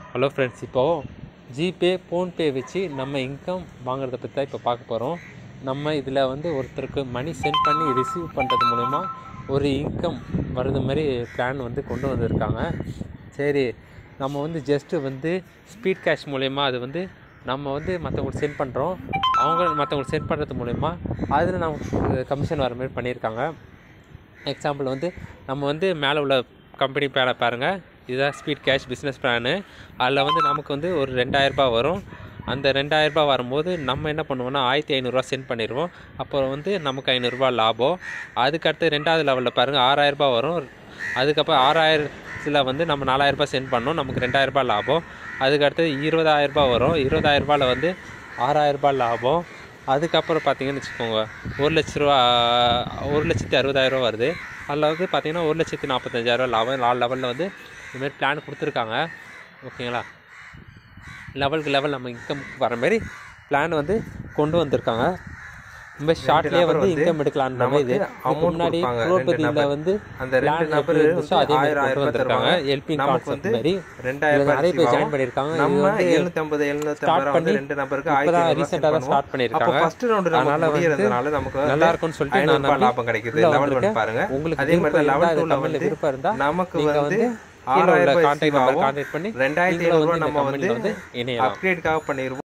Hello friends இப்போது GPay PhonePe வச்சு நம்ம இன்கம் வாங்குறத பற்றி தான் இப்போ பார்க்க போகிறோம் நம்ம இதில் வந்து ஒருத்தருக்கு மணி சென்ட் பண்ணி ரிசீவ் பண்ணுறது மூலிமா ஒரு இன்கம் வர்றது மாதிரி பிளான் வந்து கொண்டு வந்திருக்காங்க சரி நம்ம வந்து ஜஸ்ட்டு வந்து ஸ்பீட் கேஷ் மூலயமா அது வந்து நம்ம வந்து மற்றவங்களுக்கு சென்ட் பண்ணுறோம் அவங்க மற்றவங்களுக்கு சென்ட் பண்ணுறது மூலயமா அதில் நமக்கு கமிஷன் வர மாதிரி பண்ணியிருக்காங்க எக்ஸாம்பிள் வந்து நம்ம வந்து மேலே உள்ள கம்பெனி பேரை பாருங்கள் இதுதான் ஸ்பீட் கேஷ் பிஸ்னஸ் பிளானு அதில் வந்து நமக்கு வந்து ஒரு ரெண்டாயிரரூபா வரும் அந்த ரெண்டாயிரரூபா வரும்போது நம்ம என்ன பண்ணுவோம்னா ஆயிரத்தி ஐநூறுரூவா சென்ட் பண்ணிடுவோம் அப்புறம் வந்து நமக்கு ஐநூறுரூவா லாபம் அதுக்கடுத்து ரெண்டாவது லெவலில் பாருங்கள் ஆறாயிரரூபா வரும் அதுக்கப்புறம் ஆறாயிரத்தில் வந்து நம்ம நாலாயிரரூபா சென்ட் பண்ணோம் நமக்கு ரெண்டாயிரரூபா லாபம் அதுக்கடுத்து இருபதாயிரரூபா வரும் இருபதாயிரரூபாவில் வந்து ஆறாயிரரூபா லாபம் அதுக்கப்புறம் பார்த்தீங்கன்னு வச்சுக்கோங்க ஒரு லட்ச ரூபா ஒரு லட்சத்தி அறுபதாயிரரூவா வருது அதில் வந்து பார்த்தீங்கன்னா ஒரு லட்சத்தி நாற்பத்தஞ்சாயிரரூவா லாபம் நாலு லெவலில் வந்து இதுமாரி பிளான் கொடுத்துருக்காங்க ஓகேங்களா லெவலுக்கு லெவல் நம்ம இன்கம் வர மாதிரி பிளான் வந்து கொண்டு வந்திருக்காங்க ரொம்ப ஷார்ட்லேயே நபர் வந்து வந்து இன்கம் எடுக்கலான்ற மாதிரி இது நமக்கு இதுக்கு amount முன்னாடி கொடுப்பாங்க, ரெண்டு குரோபதியில் நபர். வந்து அந்த ரெண்டு plan நபர் எப்படி இருந்துச்சோ அதே மாதிரி ஆயிரம் கொண்டு ஆயிரம் வந்திருக்காங்க தருவாங்க. ஹெல்பிங் நமக்கு கான்செப்ட் வந்து மாதிரி ரெண்டாயிரம் இதுல நிறைய பேர் ரூபாய் ஜாயின் பண்ணியிருக்காங்க இது நம்ம வந்து எழுநூத்தி ஐம்பது எழுநூத்தி start ஐம்பது பண்ணி வந்து ரெண்டு நபருக்கு இப்பதான் ஆயிரத்தி recent ஆ தான் start அப்போ பண்ணியிருக்காங்க. ஃபர்ஸ்ட் ரவுண்ட் அதனால நம்ம வந்து முடியறதுனால நமக்கு வந்து நல்லா இருக்கும்னு சொல்லிட்டு ஐநூறு நான் ரூபாய் நம்பி லாபம் கிடைக்குது உள்ள லெவல் ஒன் வந்திருக்கேன். பாருங்க உங்களுக்கு அதே மாதிரி விருப்பம் லெவல் இருந்தா டூல கமெண்ட்ல வந்து விருப்பம் இருந்தா நமக்கு நீங்க வந்து வந்து கீழே உள்ள ஆறாயிரம் ரூபாய் கான்டாக்ட் receive நம்பர் ஆகும். கான்டாக்ட் பண்ணி ரெண்டாயிரத்தி நீங்களும் ஐநூறு வந்து ரூபாய் இந்த நம்ம கம்பெனியில் வந்து வந்து இணையலாம் அப்கிரேட்காக பண்ணிடுவோம்